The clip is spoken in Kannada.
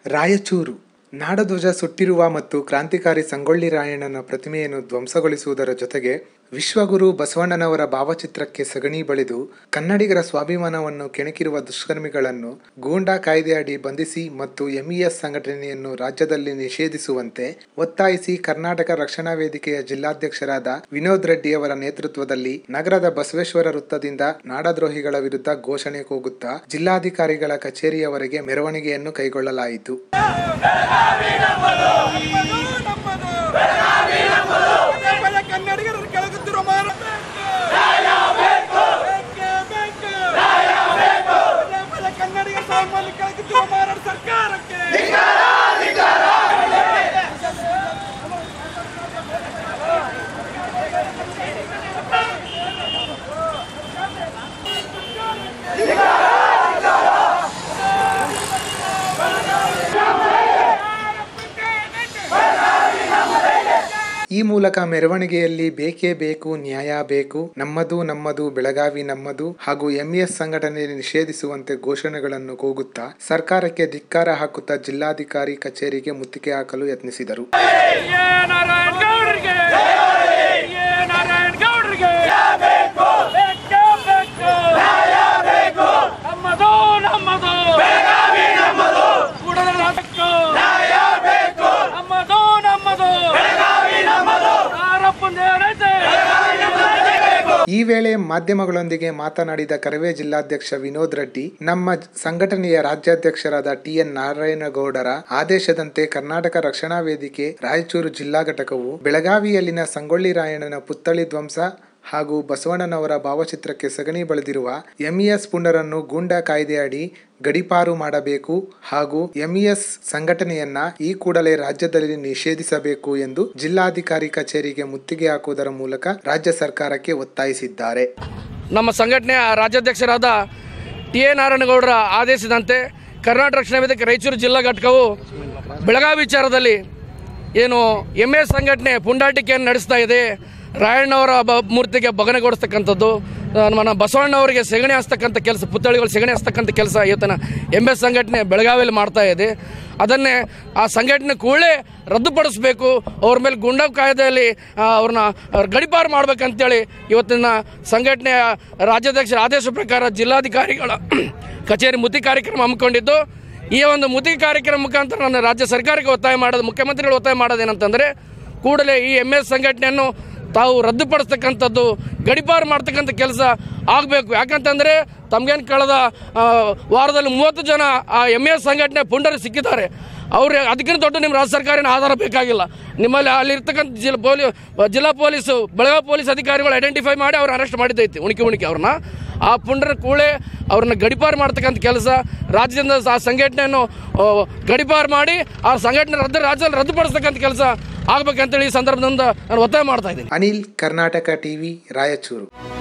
ರಾಯಚೂರು ನಾಡಧ್ವಜ ಸುಟ್ಟಿರುವ ಮತ್ತು ಕ್ರಾಂತಿಕಾರಿ ಸಂಗೊಳ್ಳಿ ರಾಯಣ್ಣನ ಪ್ರತಿಮೆಯನ್ನು ಧ್ವಂಸಗೊಳಿಸುವುದರ ಜೊತೆಗೆ ವಿಶ್ವಗುರು ಬಸವಣ್ಣನವರ ಭಾವಚಿತ್ರಕ್ಕೆ ಸಗಣಿ ಬಳಿದು ಕನ್ನಡಿಗರ ಸ್ವಾಭಿಮಾನವನ್ನು ಕೆಣಕಿರುವ ದುಷ್ಕರ್ಮಿಗಳನ್ನು ಗೂಂಡಾ ಕಾಯ್ದೆಯಡಿ ಬಂಧಿಸಿ ಮತ್ತು ಎಂಇಎಸ್ ಸಂಘಟನೆಯನ್ನು ರಾಜ್ಯದಲ್ಲಿ ನಿಷೇಧಿಸುವಂತೆ ಒತ್ತಾಯಿಸಿ ಕರ್ನಾಟಕ ರಕ್ಷಣಾ ವೇದಿಕೆಯ ಜಿಲ್ಲಾಧ್ಯಕ್ಷರಾದ ವಿನೋದ್ ರೆಡ್ಡಿ ಅವರ ನೇತೃತ್ವದಲ್ಲಿ ನಗರದ ಬಸವೇಶ್ವರ ವೃತ್ತದಿಂದ ನಾಡದ್ರೋಹಿಗಳ ವಿರುದ್ಧ ಘೋಷಣೆ ಕೂಗುತ್ತಾ ಜಿಲ್ಲಾಧಿಕಾರಿಗಳ ಕಚೇರಿಯವರೆಗೆ ಮೆರವಣಿಗೆಯನ್ನು ಕೈಗೊಳ್ಳಲಾಯಿತು ಪದ ಕನ್ನಡಿಗರನ್ನು ಕೆಳಗುತ್ತಿರುವ ಮಾರಾಟ ಪದ ಕನ್ನಡಿಗರ ಸಾಮಾನ್ಯ ಕೆಳಗುತ್ತಿರುವ ಮಾರಾಟ ಸರ್ಕಾರಕ್ಕೆ ಈ ಮೂಲಕ ಮೆರವಣಿಗೆಯಲ್ಲಿ ಬೇಕೇ ಬೇಕು ನ್ಯಾಯ ಬೇಕು ನಮ್ಮದು ನಮ್ಮದು ಬೆಳಗಾವಿ ನಮ್ಮದು ಹಾಗೂ ಎಂಇಎಸ್ ಸಂಘಟನೆ ನಿಷೇಧಿಸುವಂತೆ ಘೋಷಣೆಗಳನ್ನು ಕೂಗುತ್ತಾ ಸರ್ಕಾರಕ್ಕೆ ಧಿಕ್ಕಾರ ಹಾಕುತ್ತಾ ಜಿಲ್ಲಾಧಿಕಾರಿ ಕಚೇರಿಗೆ ಮುತ್ತಿಗೆ ಹಾಕಲು ಯತ್ನಿಸಿದರು ನಾರಾಯಣ ಗೌಡರಿಗೆ ನಾರಾಯಣ ಗೌಡರಿಗೆ ಬೇಕು ಬೇಕು ನಮ್ಮದು ನಮ್ಮದು ಕೂಡಲೇ ಬೇಕು ನಮ್ಮದು ನಮ್ಮದು ಯಾರಪ್ಪಂದು ಏನೈತೆ ಈ ವೇಳೆ ಮಾಧ್ಯಮಗಳೊಂದಿಗೆ ಮಾತನಾಡಿದ ಕರವೇ ಜಿಲ್ಲಾಧ್ಯಕ್ಷ ವಿನೋದ್ ರೆಡ್ಡಿ ನಮ್ಮ ಸಂಘಟನೆಯ ರಾಜ್ಯಾಧ್ಯಕ್ಷರಾದ ಟಿಎನ್ ನಾರಾಯಣಗೌಡರ ಆದೇಶದಂತೆ ಕರ್ನಾಟಕ ರಕ್ಷಣಾ ವೇದಿಕೆ ರಾಯಚೂರು ಜಿಲ್ಲಾ ಘಟಕವು ಬೆಳಗಾವಿಯಲ್ಲಿನ ಸಂಗೊಳ್ಳಿ ರಾಯಣ್ಣನ ಪುತ್ಥಳಿ ಧ್ವಂಸ ಹಾಗೂ ಬಸವಣ್ಣನವರ ಭಾವಚಿತ್ರಕ್ಕೆ ಸಗಣಿ ಬಳಿದಿರುವ ಎಂಇಎಸ್ ಪುಂಡರನ್ನು ಗೂಂಡಾ ಕಾಯ್ದೆಯಡಿ ಗಡಿಪಾರು ಮಾಡಬೇಕು ಹಾಗೂ ಎಂಇಎಸ್ ಸಂಘಟನೆಯನ್ನ ಈ ಕೂಡಲೇ ರಾಜ್ಯದಲ್ಲಿ ನಿಷೇಧಿಸಬೇಕು ಎಂದು ಜಿಲ್ಲಾಧಿಕಾರಿ ಕಚೇರಿಗೆ ಮುತ್ತಿಗೆ ಹಾಕುವುದರ ಮೂಲಕ ರಾಜ್ಯ ಸರ್ಕಾರಕ್ಕೆ ಒತ್ತಾಯಿಸಿದ್ದಾರೆ ನಮ್ಮ ಸಂಘಟನೆಯ ರಾಜ್ಯಾಧ್ಯಕ್ಷರಾದ ಟಿ ಎ ನಾರಾಯಣಗೌಡರ ಆದೇಶದಂತೆ ಕರ್ನಾಟಕ ರಕ್ಷಣಾ ವೇದಿಕೆ ರಾಯಚೂರು ಜಿಲ್ಲಾ ಘಟಕವು ಬೆಳಗಾವಿ ವಿಚಾರದಲ್ಲಿ ಏನು ಎಮ್ ಎ ಸಂಘಟನೆ ಪುಂಡಾಟಿಕೆಯನ್ನು ನಡೆಸ್ತಾ ಇದೆ ರಾಯಣ್ಣವರ ಬ ಮೂರ್ತಿಗೆ ಬಗನೆಗೊಡಿಸ್ತಕ್ಕಂಥದ್ದು ನಮ್ಮ ಬಸವಣ್ಣವರಿಗೆ ಸೆಗಣಿ ಹಸ್ತಕ್ಕಂಥ ಕೆಲಸ ಪುತ್ಥಳಿಗಳು ಸೆಗಣಿ ಹಸ್ತಕ್ಕಂಥ ಕೆಲಸ ಇವತ್ತಿನ ಎಮ್ ಎಸ್ ಸಂಘಟನೆ ಬೆಳಗಾವಿಯಲ್ಲಿ ಮಾಡ್ತಾ ಇದೆ ಅದನ್ನೇ ಆ ಸಂಘಟನೆ ಕೂಡಲೇ ರದ್ದುಪಡಿಸಬೇಕು ಅವ್ರ ಮೇಲೆ ಗುಂಡಾ ಕಾಯ್ದೆಯಲ್ಲಿ ಆ, ಅವ್ರನ್ನ ಅವ್ರ ಗಡಿಪಾರು ಮಾಡ್ಬೇಕಂತೇಳಿ ಇವತ್ತಿನ ಸಂಘಟನೆಯ ರಾಜ್ಯಾಧ್ಯಕ್ಷರ ಆದೇಶ ಪ್ರಕಾರ ಜಿಲ್ಲಾಧಿಕಾರಿಗಳ ಕಚೇರಿ ಮುತಿ ಕಾರ್ಯಕ್ರಮ ಹಮ್ಮಿಕೊಂಡಿದ್ದು ಈ ಒಂದು ಮುತಿ ಕಾರ್ಯಕ್ರಮ ಮುಖಾಂತರ ನನ್ನ ರಾಜ್ಯ ಸರ್ಕಾರಕ್ಕೆ ಒತ್ತಾಯ ಮಾಡೋದು ಮುಖ್ಯಮಂತ್ರಿಗಳು ಒತ್ತಾಯ ಮಾಡೋದೇನಂತಂದರೆ ಕೂಡಲೇ ಈ ಎಮ್ ಎಸ್ ಸಂಘಟನೆಯನ್ನು ತಾವು ರದ್ದುಪಡಿಸ್ತಕ್ಕಂಥದ್ದು ಗಡಿಪಾರು ಮಾಡ್ತಕ್ಕಂಥ ಕೆಲಸ ಆಗಬೇಕು ಯಾಕಂತಂದರೆ ತಮಗೇನು ಕಳೆದ ಆ, ವಾರದಲ್ಲಿ ಮೂವತ್ತು ಜನ ಆ ಎಮ್ ಎಸ್ ಸಂಘಟನೆ ಪುಂಡರು ಸಿಕ್ಕಿದ್ದಾರೆ ಅವ್ರು ಅದಕ್ಕಿಂತ ದೊಡ್ಡ ನಿಮ್ಮ ರಾಜ್ಯ ಸರ್ಕಾರಿನ ಆಧಾರ ಬೇಕಾಗಿಲ್ಲ ನಿಮ್ಮಲ್ಲಿ ಅಲ್ಲಿರ್ತಕ್ಕಂಥ ಜಿಲ್ಲಾ ಪೊಲೀಸ್ ಜಿಲ್ಲಾ ಪೊಲೀಸು ಬೆಳಗಾವಿ ಪೊಲೀಸ್ ಅಧಿಕಾರಿಗಳು ಐಡೆಂಟಿಫೈ ಮಾಡಿ ಅವ್ರು ಅರೆಸ್ಟ್ ಮಾಡಿದ್ದೈತಿ ಉಣಿಕೆ ಉಣಿಕೆ ಅವ್ರನ್ನ ಆ ಪುಂಡರ ಕೂಳೆ ಅವ್ರನ್ನ ಗಡಿಪಾರು ಮಾಡ್ತಕ್ಕಂಥ ಕೆಲಸ ರಾಜ್ಯದಿಂದ ಆ ಸಂಘಟನೆಯನ್ನು ಆ, ಗಡಿಪಾರು ಮಾಡಿ ಆ ಸಂಘಟನೆ ರದ್ದು ರಾಜ್ಯದಲ್ಲಿ ರದ್ದುಪಡಿಸ್ತಕ್ಕಂಥ ಕೆಲಸ ಆಗ್ಬೇಕಂತೇಳಿ ಈ ಸಂದರ್ಭದಿಂದ ನಾನು ಒತ್ತಾಯ ಮಾಡ್ತಾ ಇದ್ದೀನಿ ಅನಿಲ್ ಕರ್ನಾಟಕ ಟಿವಿ ರಾಯಚೂರು